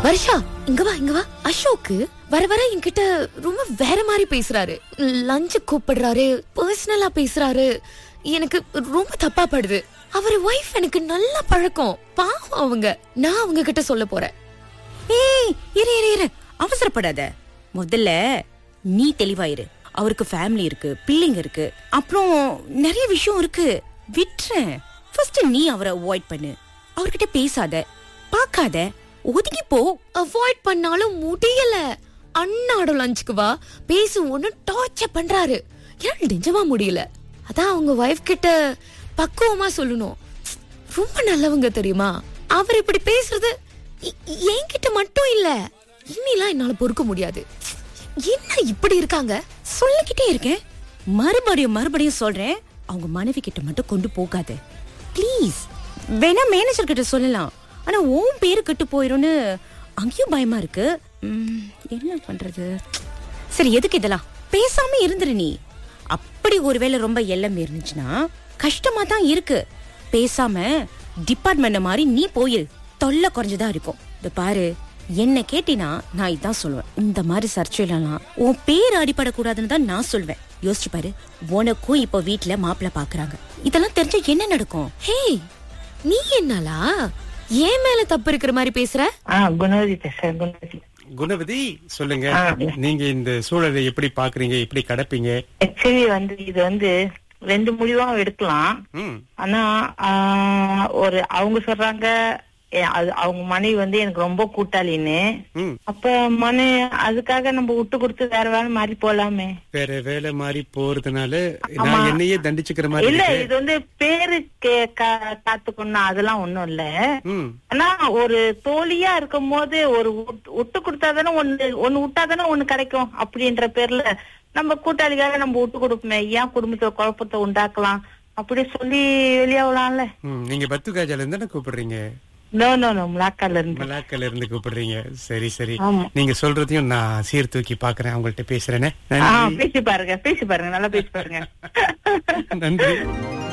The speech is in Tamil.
வருஷா இங்க வா இங்க வா அசோக் வர வர என்கிட்ட ரொம்ப வேற மாதிரி பேசுறாரு லஞ்சு கூப்பிடுறாரு பர்சனலா பேசுறாரு எனக்கு ரொம்ப தப்பா படுது அவர் ஒய்ஃப் எனக்கு நல்ல பழக்கம் பாவம் அவங்க நான் அவங்க கிட்ட சொல்ல போறேன் ஏய் இரு இரு இரு அவசரப்படாத முதல்ல நீ தெளிவாயிரு அவருக்கு ஃபேமிலி இருக்கு பிள்ளைங்க இருக்கு அப்புறம் நிறைய விஷயம் இருக்கு விட்டுறேன் ஃபர்ஸ்ட் நீ அவரை அவாய்ட் பண்ணு அவர்கிட்ட பேசாத பார்க்காத ஒதுங்கி போ அவாய்ட் பண்ணாலும் முடியல அண்ணாட லஞ்சுக்கு வா பேசு ஒண்ணு டார்ச்சர் பண்றாரு ஏன் நிஜமா முடியல அதான் அவங்க ஒய்ஃப் கிட்ட பக்குவமா சொல்லணும் ரொம்ப நல்லவங்க தெரியுமா அவர் இப்படி பேசுறது எ- என்கிட்ட மட்டும் இல்ல இனிலாம் என்னால பொறுக்க முடியாது என்ன இப்படி இருக்காங்க சொல்லிக்கிட்டே இருக்கேன் மறுபடியும் மறுபடியும் சொல்றேன் அவங்க மனைவி கிட்ட மட்டும் கொண்டு போகாத ப்ளீஸ் வேணா மேனேஜர் கிட்ட சொல்லலாம் ஆனா உன் பேரு கெட்டு போயிரும்னு அங்கேயும் பயமா இருக்கு ம், என்ன பண்றது சரி எதுக்கு இதெல்லாம் பேசாம இருந்துரு நீ அப்படி ஒருவேளை ரொம்ப எல்லம் இருந்துச்சுன்னா கஷ்டமா தான் இருக்கு பேசாம டிபார்ட்மெண்ட் மாதிரி நீ போயிரு தொல்லை குறைஞ்சதா இருக்கும் இந்த பாரு என்ன கேட்டினா நான் இதான் சொல்லுவேன் இந்த மாதிரி சர்ச்சையிலலாம் உன் பேர் அடிபடக்கூடாதுன்னு தான் நான் சொல்வேன் யோசிச்சு பாரு உனக்கும் இப்போ வீட்ல மாப்பிள்ளை பாக்குறாங்க இதெல்லாம் தெரிஞ்சா என்ன நடக்கும் ஹே நீ என்னலா ஏன் மேல தப்பு இருக்கிற மாதிரி பேசுற ஆ குணவதி பேசுறேன் குணவதி குணவதி சொல்லுங்க ஆ. நீங்க இந்த சூழலை எப்படி பாக்குறீங்க எப்படி கடப்பீங்க ஆக்சுவலி வந்து இது வந்து ரெண்டு முடிவா எடுக்கலாம் ம் ஆனா ஆ, ஒரு அவங்க சொல்றாங்க ஏ, அது அவங்க மனைவி வந்து எனக்கு ரொம்ப கூட்டாளின்னு ம் அப்ப மனு அதுக்காக நம்ம விட்டு கொடுத்து வேற வேலை மாறி போலாமே வேற வேலை மாதிரி போறதுனால நான் என்னையே தண்டிச்சுக்கிற மாதிரி இல்ல இருக்கு. இது வந்து பேரு கே- கா- காத்துக்கணும் அதெல்லாம் ஒண்ணும் இல்ல ம் ஆனா ஒரு தோழியா இருக்கும் போது ஒரு விட்டு- விட்டு கொடுத்தாதானே ஒண்ணு ஒண்ணு விட்டாதானே ஒண்ணு கிடைக்கும் அப்படின்ற பேர்ல நம்ம கூட்டாளிக்காக நம்ம விட்டு கொடுப்போமே ஏன் குடும்பத்துல குழப்பத்தை உண்டாக்கலாம் அப்படி சொல்லி வெளியாகலாம்ல ம் நீங்க பத்துகாஜால இருந்து தானே கூப்பிடுறீங்க நோ நோ நோ முலாக்கால இருந்து மலாக்கல இருந்து கூப்பிடுறீங்க சரி சரி ஆமா. நீங்க சொல்றதையும் நான் சீர்தூக்கி பாக்குறேன் அவங்கள்ட்ட பேசுறேனே ஆ நன்றி பேசி பாருங்க பேசி பாருங்க நல்லா பேசி பாருங்க நன்றி